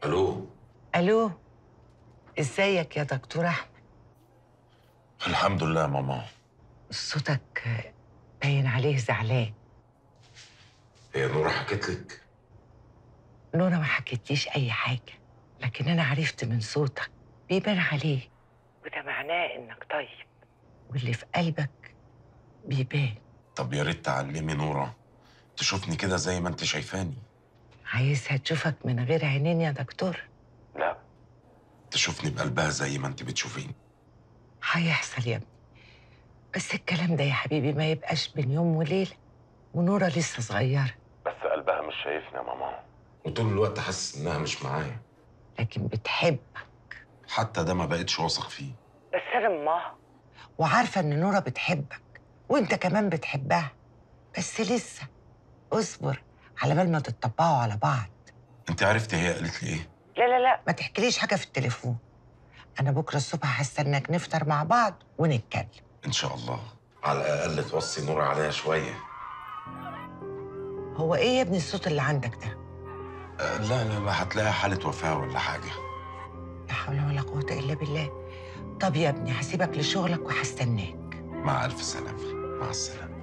الو الو ازيك يا دكتور احمد الحمد لله يا ماما صوتك باين عليه زعلان هي نورة حكت لك نورا ما حكيتليش اي حاجه لكن انا عرفت من صوتك بيبان عليه وده معناه انك طيب واللي في قلبك بيبان طب يا ريت تعلمي نورة تشوفني كده زي ما انت شايفاني عايزها تشوفك من غير عينين يا دكتور لا تشوفني بقلبها زي ما انت بتشوفيني هيحصل يا ابني بس الكلام ده يا حبيبي ما يبقاش بين يوم وليله ونورا لسه صغيره بس قلبها مش شايفني يا ماما وطول الوقت حاسس انها مش معايا لكن بتحب حتى ده ما بقتش واثق فيه بس انا امها وعارفه ان نورا بتحبك وانت كمان بتحبها بس لسه اصبر على بال ما تتطبقوا على بعض انت عرفتي هي قالت لي ايه لا لا لا ما تحكيليش حاجه في التليفون انا بكره الصبح هستناك نفطر مع بعض ونتكلم ان شاء الله على الاقل توصي نورة عليها شويه هو ايه يا ابني الصوت اللي عندك ده أه لا لا لا هتلاقيها حاله وفاه ولا حاجه لا حول ولا قوه الا بالله طب يا ابني هسيبك لشغلك وهستناك مع الف سلامه مع السلامه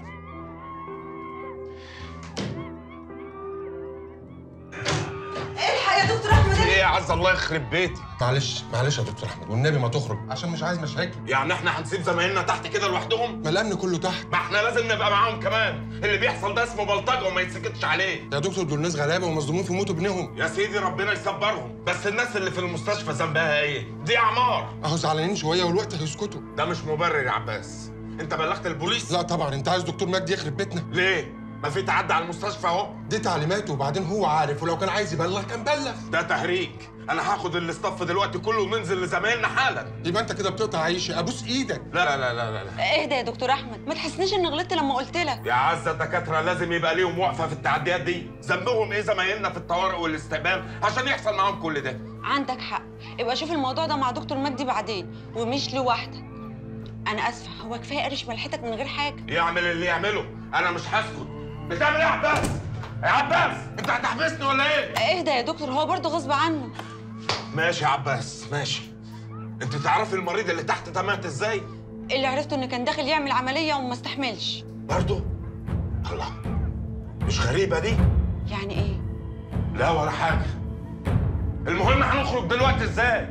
الحق يا دكتور احمد ايه يا عز الله يخرب بيتي معلش معلش يا دكتور احمد والنبي ما تخرج عشان مش عايز مشاكل يعني احنا هنسيب زمايلنا تحت كده لوحدهم ما الامن كله تحت ما احنا لازم نبقى معاهم كمان اللي بيحصل ده اسمه بلطجه وما يتسكتش عليه يا دكتور دول ناس غلابه ومظلومين في موت ابنهم يا سيدي ربنا يصبرهم بس الناس اللي في المستشفى ذنبها ايه دي اعمار اهو زعلانين شويه والوقت هيسكتوا ده مش مبرر يا عباس انت بلغت البوليس لا طبعا انت عايز دكتور مجدي يخرب بيتنا ليه ما في تعدي على المستشفى اهو دي تعليماته وبعدين هو عارف ولو كان عايز يبلغ كان بلغ ده تهريج انا هاخد الاستاف دلوقتي كله وننزل لزمايلنا حالا يبقى انت كده بتقطع عيشي ابوس ايدك لا لا لا لا, لا. اهدى يا دكتور احمد ما تحسنيش اني غلطت لما قلت لك يا عزة الدكاترة لازم يبقى ليهم وقفة في التعديات دي ذنبهم ايه زمايلنا في الطوارئ والاستقبال عشان يحصل معاهم كل ده عندك حق يبقى شوف الموضوع ده مع دكتور مجدي بعدين ومش لوحدك انا اسفه هو كفايه قرش ملحتك من غير حاجه يعمل اللي يعمله انا مش هسكت بتعمل ايه يا عباس يا عباس انت هتحبسني ولا ايه اهدى يا دكتور هو برضه غصب عنه ماشي يا عباس ماشي انت تعرفي المريض اللي تحت ده مات ازاي اللي عرفته انه كان داخل يعمل عمليه وما استحملش برضه الله مش غريبة دي يعني ايه لا ولا حاجة المهم هنخرج دلوقتي ازاي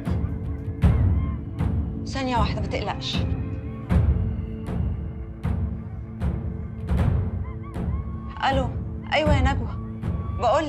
ثانيه واحده ما تقلقش الو ايوه يا نجوى بقول